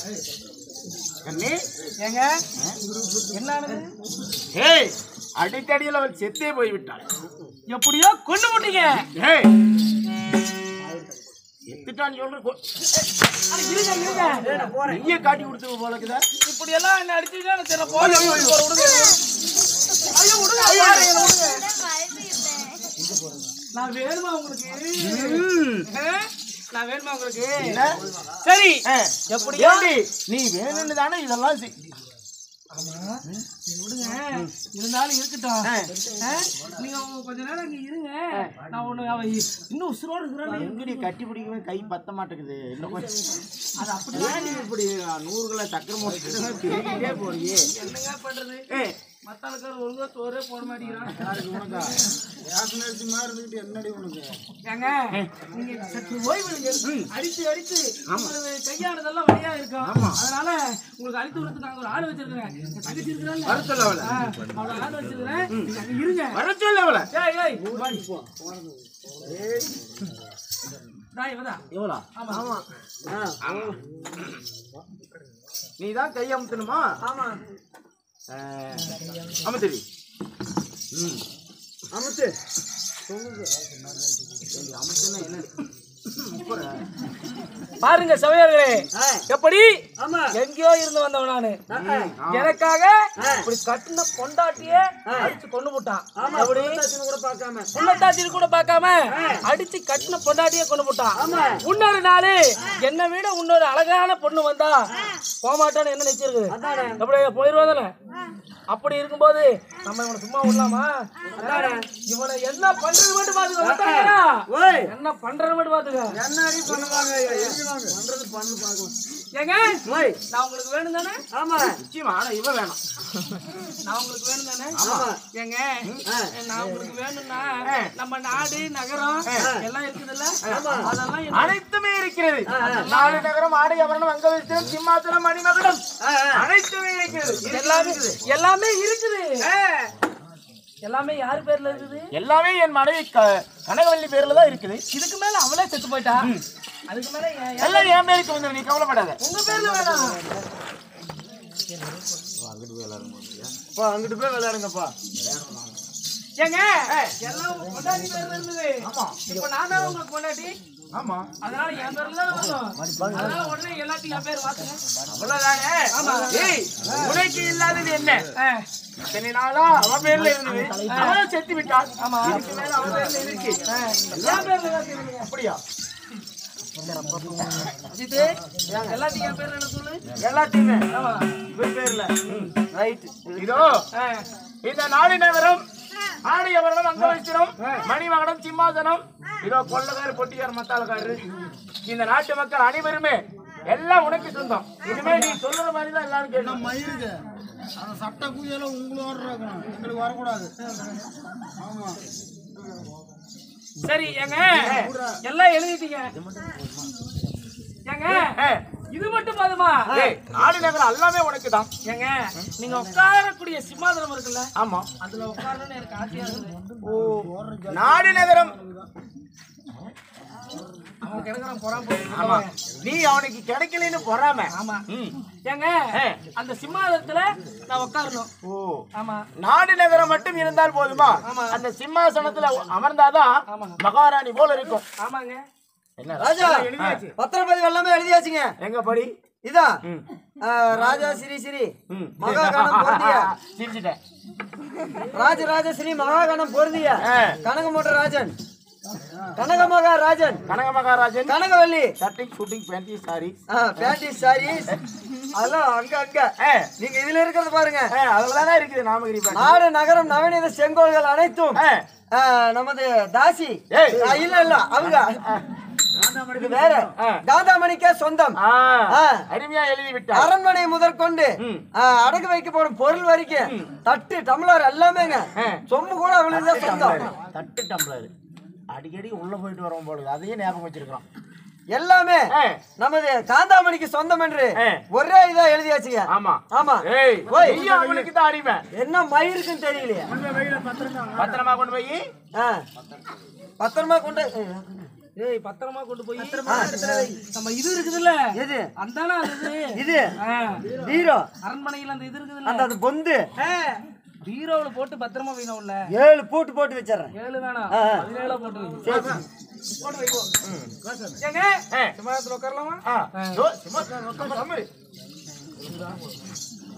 கண்ணே ஏங்க என்னது ஏய் அடிக்கடியில் அவள் செத்தே போய்விட்டாள் எப்படியோ கொண்டு போட்டீங்க ஏய் செத்துட்டான்னு சொல்ற கொ- அட, இருங்க இருங்க நீயே காட்டி கொடுத்து போல இருக்குதா இப்படி எல்லாம் என்ன அடிச்சீங்கன்னா எனக்கு தெரியல போங்க விடுங்க ஐயோ விடுங்க பாருங்க, என்னை விடுங்க நான் வேணுமா உங்களுக்கு ஆ? நான் வேணுமா உங்களுக்கு என்ன? சரி ஆ. எப்படியோ ஏண்டி நீ வேணும்னு தானே இதெல்லாம் செய்- சரி, விடுங்க இருந்தாலும் இருக்கட்டும் ஆ? நீங்க கொஞ்ச நேரம் இங்க இருங்க நான் ஒண்ணு அவ இன்னும் உசுரோடு இருக்கிறான் எங்கடி கட்டி பிடிக்கவே கை பத்த மாட்டேங்குது இன்னும் கொஞ்சம் அது அப்படி ஏன் நீ இப்படி நூறு கிலோ சக்கரை மூட்டை பெருகிட்டே போறியே என்னங்க பண்றது ஏய், மத்த ஆளுக்கார ஒழுங்கா சோறே போட மாட்டேங்கிறான் யாருக்கு உனக்கா? ரேஷன் அரிசி மாதிரி இருந்துக்கிட்டு என்னடி உனக்கு? ஏங்க நீங்க சற்று ஓய்வு எடுங்க. அடிச்சு அடிச்சு உங்களுக்கு கையானதெல்லாம் வழியா இருக்கும் அதனால உங்களுக்கு அடித்து விடுறதுக்கு நாங்க ஒரு ஆள் வச்சிருக்கிறேன் என் தங்கச்சி இருக்கிறாள் வர சொல்ல அவளை. அவளை ஆள் வச்சிருக்கிறேன் நீங்க அங்க இருங்க வர சொல்ல அவளை. ஏய் ஏய் வாடி. டேய், இவதா. எவ்வளோ? ஆமா நீ தான் கை அமுத்தணுமா ஆமா அமுத்தடி ம் அமுத்து அமுத்துனா என்ன பாருங்க சபையர்களே ஆ. எப்படி ஆமா எங்கேயோ இருந்து வந்தவன் நானு எனக்காக இப்படி கட்டின பொண்டாட்டியே அடிச்சு கொண்டு போட்டான் எப்படி கூட பார்க்காம புள்ளத்தாச்சின்னு கூட பார்க்காம அடிச்சு கட்டின பொண்டாட்டியே கொண்டு போட்டான் இன்னொரு நாளு என்னை விட இன்னொரு அழகான பொண்ணு வந்தா போமாட்டான்னு என்ன நினைச்சிருக்குது அப்படி போயிருவாதானே அப்படி இருக்கும்போது நம்ம இவனை சும்மா விடலாமா இவனை என்ன பண்றது மட்டும் பாத்துக்க என்ன பண்றது மட்டும் பாத்துக்க என்ன அடி பண்ணுவாங்க எழுதிவாங்க பண்றது பண்ணு பார்க்கலாம் ஏங்க நான் உங்களுக்கு வேணும் தானே ஆமா நிச்சயமா ஆனா இவ வேணாம் நான் உங்களுக்கு வேணும் தானே ஆமா. ஏங்க நான் உங்களுக்கு வேணும்னா நம்ம நாடு நகரம் எல்லாம் இருக்குதுல்ல அதெல்லாம் எனக்கு- அனைத்துமே இருக்கிறது நாடு நகரம் ஆடை அவரணம் அங்க வைத்திரம் சிம்மாசனம் மணிமகுடம் அனைத்துமே இருக்கிறது எல்லாமே எல்லாமே இருக்குது எல்லாமே யார் பேர்ல இருக்குது எல்லாமே என் மனைவி க- கனகவல்லி பேர்ல தான் இருக்குது இதுக்கு மேல அவளே செத்து போயிட்டா அதுக்கு மேல என்- என்- எல்லாம் என் பேருக்கு வந்து நீ கவலைப்படாத உங்க பேர்ல வேணாம் அப்பா அங்கிட்டு போய் விளையாடுங்கப்பா ஏங்க எல்லாம் உங்க பொண்டாட்டி பேர்ல இருந்தது இப்ப நான் தான் உங்களுக்கு பொண்டாட்டி ஆமா அதனால என் பேர்ல தான் வரணும் அதனால உடனே எல்லாத்தையும் என் பேர் மாத்துங்க அவ்வளவுதானே ஏய் உனக்கு இல்லாதது என்ன ஆ, இத்தனை நாளா அவ பேர்ல இருந்தது அவளும் செத்து விட்டாள் ஆமா இதுக்கு மேல அவ பேர்ல இருக்கு என் பேர்ல தான் சொல்லுங்க அப்படியா அஜித்து எல்லாத்தையும் என் பேர்ல என்ன சொல்லு எல்லாத்தையுமே ஆமா இவர் பேர்ல ரைட் இதோ ஆ, இந்த நாடு நகரம் ஆடிய வருடம் அங்க வைக்கிறோம் மணிமகடம் சிம்மாசனம் இதோ கொள்ளக்காரு பொட்டியார் மத்தாளக்காரு இந்த நாட்டு மக்கள் அனைவருமே எல்லாம் உனக்கு சொந்தம் இனிமே நீ சொல்லுற மாதிரி தான் எல்லாரும் கேட்கணும் மயிருக்கு அந்த சட்ட பூஜையில உங்களுக்கு வர்றாங்க எங்களுக்கு வரக்கூடாது ஆமா சரி ஏங்க எல்லாம் எழுதிட்டீங்க ஏங்க ஏய், இது மட்டும் போதுமா ஏய், நாடு நகரம் எல்லாமே உனக்கு தான் ஏங்க நீங்க உட்காரக்கூடிய சிம்மாசனம் இருக்குல்ல ஆமா அதுல உட்காரணும்னு எனக்கு ஆசையா இருக்குது ஓ நாடு நகரம் அவன் கிடக்குறான் பொறாம ஆமா போட்டு நீ அவனுக்கு கிடைக்கலன்னு பொறாம ஆமா ம். ஏங்க அந்த சிம்மாசனத்துல நான் உட்காரணும் ஓ ஆமா நாடு நகரம் மட்டும் இருந்தால் போதுமா ஆமா. அந்த சிம்மாசனத்துல அமர்ந்தாதான் ஆமா. மகாராணி போல இருக்கும் ஆமாங்க என்ன ராஜா எழுதியாச்சு பத்திரப்பதிவு எல்லாமே எழுதியாச்சுங்க எங்க படி இதான் ஆ, ராஜா ஸ்ரீ ஸ்ரீ ம். மகாகணம் பொருந்திய சிரிச்சிட்டேன் ராஜராஜ ஸ்ரீ மகாகணம் பொருந்திய ஆ. கனகமோட்ட ராஜன் கனக மகாராஜன் கனக மகாராஜன் கனகவல்லி ஷர்ட்டிங் ஷூட்டிங் பேண்டி சாரி பேண்டி சாரீஸ் அதெல்லாம் அங்க அங்க நீங்க இதுல இருக்கிறது பாருங்க அதுலதான் இருக்குது நாமகிரி பேண்ட் நாடு நகரம் நவநீத செங்கோல்கள் அனைத்தும் ஆ. ஆ, நமது தாசி ஏய். ஆ, இல்ல இல்ல அவங்க இது வேற காந்தாமணிக்கே சொந்தம் ஆ, ஆ. அருமையா எழுதி விட்டார் அரண்மனை முதற்கொண்டு ஆ, அடகு வைக்கப்படும் பொருள் வரைக்கும் தட்டு டம்ளர் எல்லாமேங்க சொம்பு கூட அவளுக்கு தான் சொந்தம் தட்டு டம்ளர் அடிக்கடி உள்ள போயிட்டு வரோம் போல அதையே ஞாபகம் வச்சிருக்கிறோம் எல்லாமே ஆ. நமது காந்தாமணிக்கு சொந்தம் என்று ஆ. ஒரே இதா எழுதியாச்சுங்க ஆமா ஆமா ஏய் ஓய். நீயும் அவனுக்கு தான் அடிமை என்ன மயிருக்குன்னு தெரியலையே பத்திரமா கொண்டு போய் ஆ. பத்திரமா கொண்டு ஏய் பத்திரமா கொண்டு போய் நம்ம இது இருக்குதுல்ல எது அந்தானா அது இது இது ஆ, ஹீரோ அரண்மனையில அந்த இது இருக்குதுல்ல அந்த அது பொந்து பீரோவுல போட்டு பத்திரமா வைக்கணும் உள்ள ஏழு பூட்டு போட்டு வச்சிடுறேன் ஏழு வேணாம் ஆ, ஆ. பதினேழா போட்டு வை. சரி, சரி. ஏங்க ஆ. சிம்மாசனத்துல உட்காரலாமா ஆ. யோ, சிம்மாசனம் உட்காரு, தமிழ்.